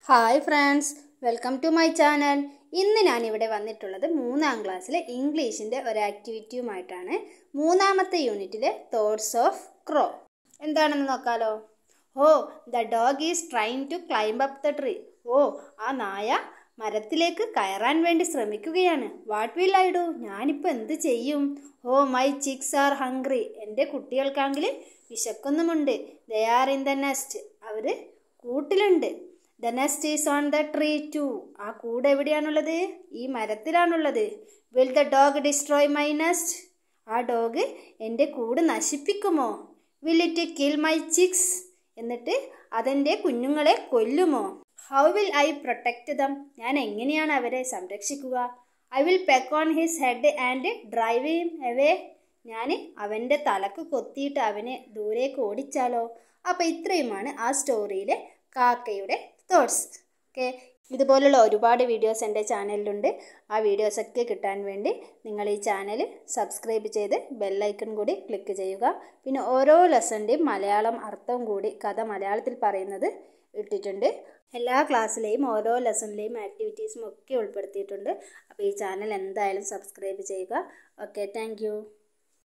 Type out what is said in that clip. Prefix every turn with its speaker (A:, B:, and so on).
A: hi friends welcome to my channel ഇന്ന് ഞാനിവിടെ വന്നിട്ടുള്ളത് മൂന്നാം ക്ലാസ്സിലെ ഇംഗ്ലീഷിൻ്റെ ഒരു ആക്ടിവിറ്റിയുമായിട്ടാണ് മൂന്നാമത്തെ യൂണിറ്റിലെ തോട്ട്സ് ഓഫ് ക്രോ എന്താണെന്ന് നോക്കാലോ oh the dog is trying to climb up the tree oh ആ നായ മരത്തിലേക്ക് കയറാൻ വേണ്ടി ശ്രമിക്കുകയാണ് വാട്ട് വിൽ ഐ ഡു ഞാനിപ്പോൾ എന്ത് ചെയ്യും oh my chicks are hungry എൻ്റെ കുട്ടികൾക്കാണെങ്കിൽ വിശക്കുന്നുമുണ്ട് they are in the nest അവർ കൂട്ടിലുണ്ട് the nest is on the tree too ആ കൂട് എവിടെയാണുള്ളത് ഈ മരത്തിലാണുള്ളത് will the dog destroy my nest ആ ഡോഗ് എൻ്റെ കൂട് നശിപ്പിക്കുമോ will it kill my chicks എന്നിട്ട് അതെൻ്റെ കുഞ്ഞുങ്ങളെ കൊല്ലുമോ how will I protect them ഞാൻ എങ്ങനെയാണ് അവരെ സംരക്ഷിക്കുക I will peck on his head and drive him away ഞാൻ അവൻ്റെ തലക്ക് കൊത്തിയിട്ട് അവനെ ദൂരേക്ക് ഓടിച്ചാലോ അപ്പോൾ ഇത്രയുമാണ് ആ സ്റ്റോറിയിലെ കാക്കയുടെ തോട്ട്സ് ഓക്കെ ഇതുപോലുള്ള ഒരുപാട് വീഡിയോസ് എൻ്റെ ചാനലിലുണ്ട് ആ വീഡിയോസൊക്കെ കിട്ടാൻ വേണ്ടി നിങ്ങൾ ഈ ചാനൽ സബ്സ്ക്രൈബ് ചെയ്ത് ബെല്ലൈക്കൺ കൂടി ക്ലിക്ക് ചെയ്യുക പിന്നെ ഓരോ ലെസൻ്റെയും മലയാളം അർത്ഥവും കൂടി കഥ മലയാളത്തിൽ പറയുന്നത് ഇട്ടിട്ടുണ്ട് എല്ലാ ക്ലാസ്സിലെയും ഓരോ ലെസണിലെയും ആക്ടിവിറ്റീസും ഒക്കെ ഉൾപ്പെടുത്തിയിട്ടുണ്ട് അപ്പോൾ ഈ ചാനൽ എന്തായാലും സബ്സ്ക്രൈബ് ചെയ്യുക ഓക്കെ താങ്ക്